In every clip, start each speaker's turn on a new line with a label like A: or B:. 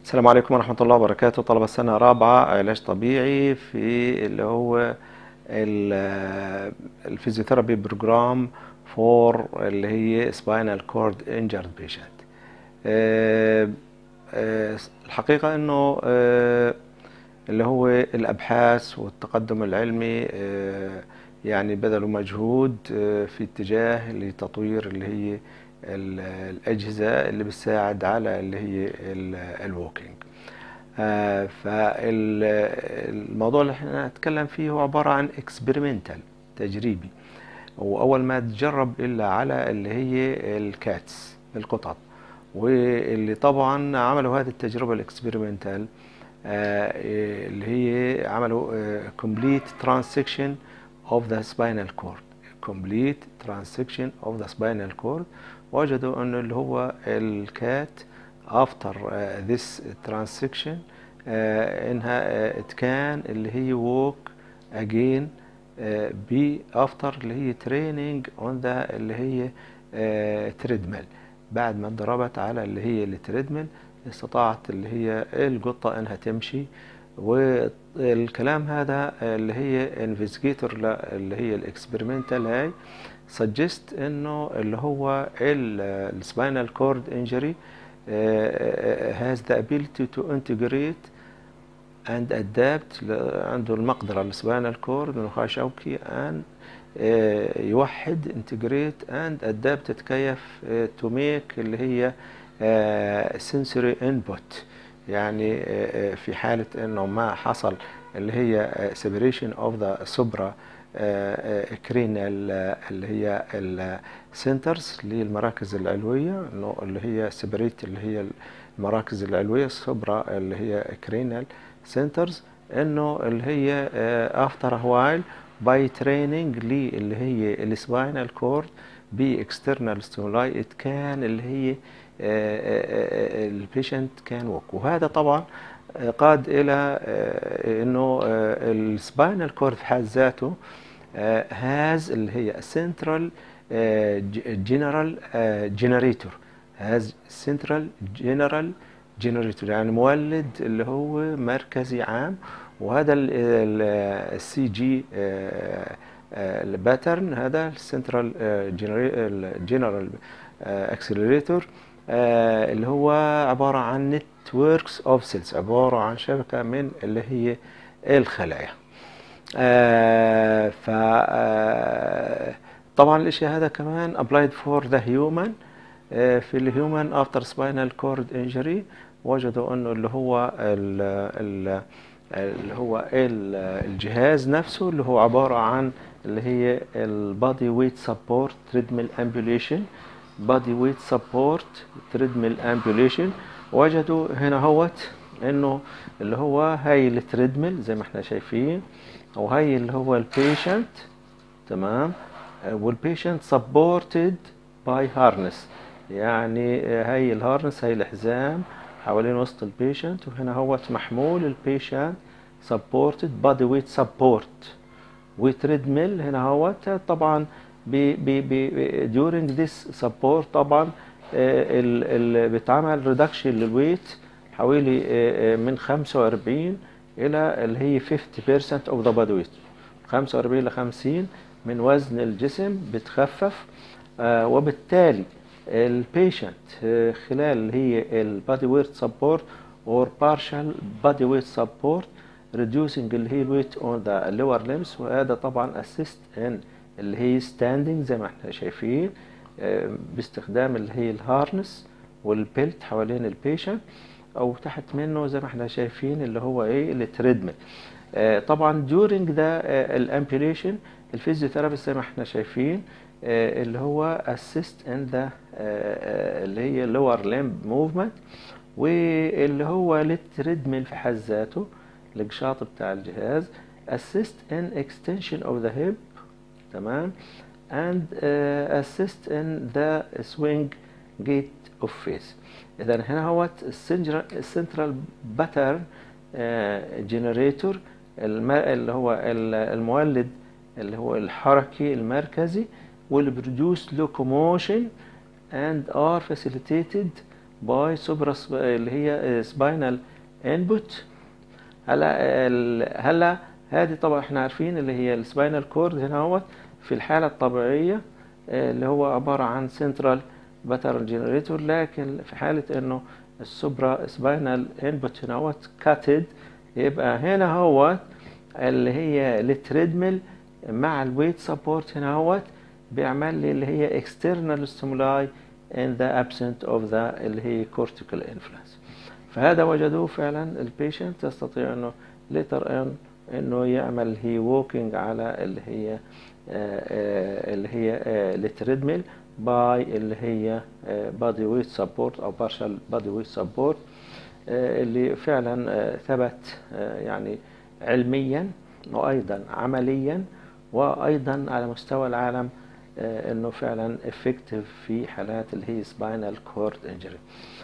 A: السلام عليكم ورحمة الله وبركاته طلبة السنة رابعة علاج طبيعي في اللي هو ال- الفيزيوثيرابي بروجرام فور اللي هي سباينال كورد انجرد بيشنت الحقيقة انه آه، اللي هو الابحاث والتقدم العلمي آه، يعني بذلوا مجهود آه، في اتجاه لتطوير اللي هي ال- الأجهزة اللي بتساعد على اللي هي ال- الووكينج آه، فالموضوع اللي احنا هنتكلم فيه هو عبارة عن اكسبيرمنتال تجريبي وأول ما تجرب إلا على اللي هي الكاتس القطط واللي طبعا عملوا هذه التجربة الاكسبيرمنتال آه، اللي هي عملوا آه، complete transection of the spinal cord complete transection of the spinal cord وجدوا انه اللي هو الكات after uh, this transection uh, انها uh, it can اللي هي walk again uh, be after اللي هي training on the اللي هي uh, treadmill بعد ما اتدربت على اللي هي التريدميل استطاعت اللي هي القطة انها تمشي والكلام هذا اللي هي انفستيجيتور اللي هي الاكسبيرمنتال هاي suggest انه اللي هو السباينال كورد انجري has the ability to integrate and adapt ل- عنده المقدرة السباينال كورد النخاع الشوكي ان يوحد integrate and adapt تتكيف آه، to make اللي هي آه، sensory input يعني آه، آه، في حالة انه ما حصل اللي هي آه، separation of the supra كرينال اللي هي السنترز اللي هي المراكز العلوية انه اللي هي سيبريت اللي هي المراكز العلوية السوبرا اللي هي كرينال سنترز انه اللي هي افتر وايل باي تريننج اللي هي السباينال كورد باكسترنال ستيمولاي ات كان اللي هي البيشنت كان ووك وهذا طبعا آه، قاد الى آه، انه السباينال كورد في حد ذاته هاز اللي هي سنترال جنرال جنريتور هاز سنترال جنرال جنريتور يعني مولد اللي هو مركزي عام وهذا السي جي الباترن هذا السنترال جنرال اكسلريتور اللي هو عبارة عن نتوركس اوف سيلز عبارة عن شبكة من اللي هي الخلايا آه ف آه طبعا الاشي هذا كمان applied for the human آه في الهيومن افتر سباينال كورد انجري وجدوا انه اللي هو ال ال اللي هو ال- الجهاز نفسه اللي هو عبارة عن اللي هي البادي ويت سبورت تريدميل امبوليشن بادي ويت سبورت تريدميل امبوليشن وجدوا هنا هوت انه اللي هو هاي التريدميل زي ما احنا شايفين وهي اللي هو البيشنت تمام والبيشنت سبورتد باي هارنس يعني هاي الهارنس هاي الحزام حوالين وسط البيشنت وهنا هوت محمول البيشنت سبورتد بادي ويت سبورت وتريدميل هنا هوت طبعا بي بي بي during this support طبعا اللي بيتعمل ريدكشن للويت حوالي آه، آه، من 45 الى اللي هي 50% of the body weight 45 ل 50 من وزن الجسم بتخفف آه، وبالتالي البيشنت خلال اللي هي البادي ويت سبورت or partial body weight support reducing اللي هي الويت on the lower limbs وهذا طبعا assist in اللي هي standing زي ما احنا شايفين آه، باستخدام اللي هي الهارنس والبيلت حوالين البيشنت او تحت منه زي ما احنا شايفين اللي هو ايه التريدميل آه، طبعا during the الامبيليشن الفيزيوثيرابيست زي ما احنا شايفين آه، اللي هو assist in the آه، آه، اللي هي lower limb movement واللي هو التريدميل في حد ذاته القشاط بتاع الجهاز assist in extension of the hip تمام and uh, assist in the swing gait of face اذا هنا هو السنترال باترن جنريتور اللي هو ال- المولد اللي هو الحركي المركزي will produce locomotion and are facilitated باي سوبرا اللي هي سباينال انبوت هلا ال- هلا هذه طبعا احنا عارفين اللي هي السباينال كورد هنا هو في الحالة الطبيعية آه، اللي هو عبارة عن سنترال باترن جنريتور لكن في حالة انه السوبرا سباينال انبوت هنا هو كاتد يبقى هنا هو اللي هي التريدميل مع الويت سبورت هنا هو بيعمل لي اللي هي external stimuli in the absence of the اللي هي cortical influence فهذا وجدوه فعلا البيشنت يستطيع انه later on انه يعمل هي ووكينج على اللي هي آه، آه، اللي هي التريدميل باي اللي هي بادي ويت سبورت او بارشال بادي ويت سبورت اللي فعلا آه، ثبت آه، يعني علميا وايضا عمليا وايضا على مستوى العالم آه، انه فعلا افكتيف في حالات اللي هي سباينال كورد انجري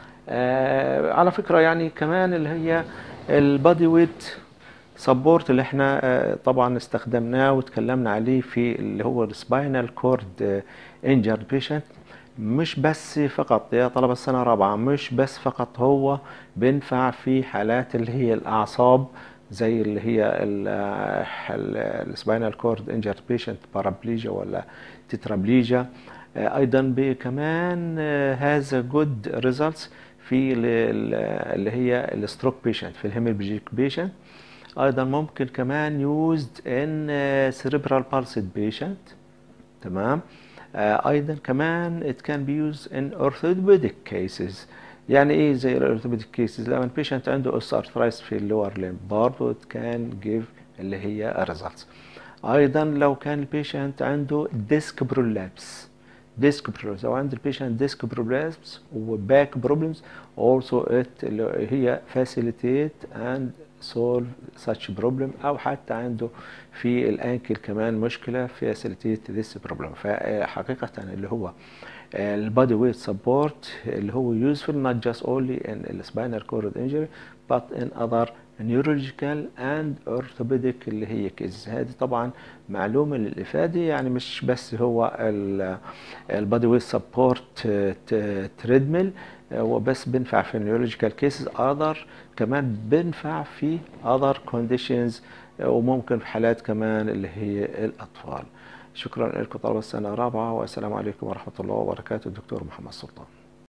A: على فكره يعني كمان اللي هي البادي ويت سبورت اللي احنا آه، طبعا استخدمناه وتكلمنا عليه في اللي هو السباينال كورد انجر بيشنت مش بس فقط يا طلبة السنة الرابعة مش بس فقط هو بينفع في حالات اللي هي الأعصاب زي اللي هي السباينال كورد انجر بيشنت بارابليجيا ولا تترابليجيا آه، ايضا ب- كمان هذا جود ريزلتس في ال- ال- اللي هي الستروك بيشنت في الهيميبليجيك بيشنت ايضا ممكن كمان يوزد ان cerebral palsy patient تمام آه، ايضا كمان it can be used in orthopedic cases يعني ايه زي الاورثوبيديك كيسز لما البيشنت عنده اوستيوارثرايتس في اللور ليم برضه it can give اللي هي results ايضا لو كان البيشنت عنده ديسك برولابس ديسك برولابس او عند البيشنت ديسك برولابس وباك بروبلمز also it اللي هي facilitate and solve such problem او حتى عنده في الانكل كمان مشكله facilitate this problem فحقيقه اللي هو البادي ويت سبورت اللي هو useful not just only in the spinal cord injury but in other neurological and orthopedic اللي هي كيز هذه طبعا معلومة للإفادة يعني مش بس هو البادي ويت سبورت تريدميل هو بس بينفع في النيورولوجيكال كيسز اذر كمان بينفع في اذر كونديشنز وممكن في حالات كمان اللي هي الاطفال شكرا لكم طلبة السنة الرابعة والسلام عليكم ورحمة الله وبركاته الدكتور محمد سلطان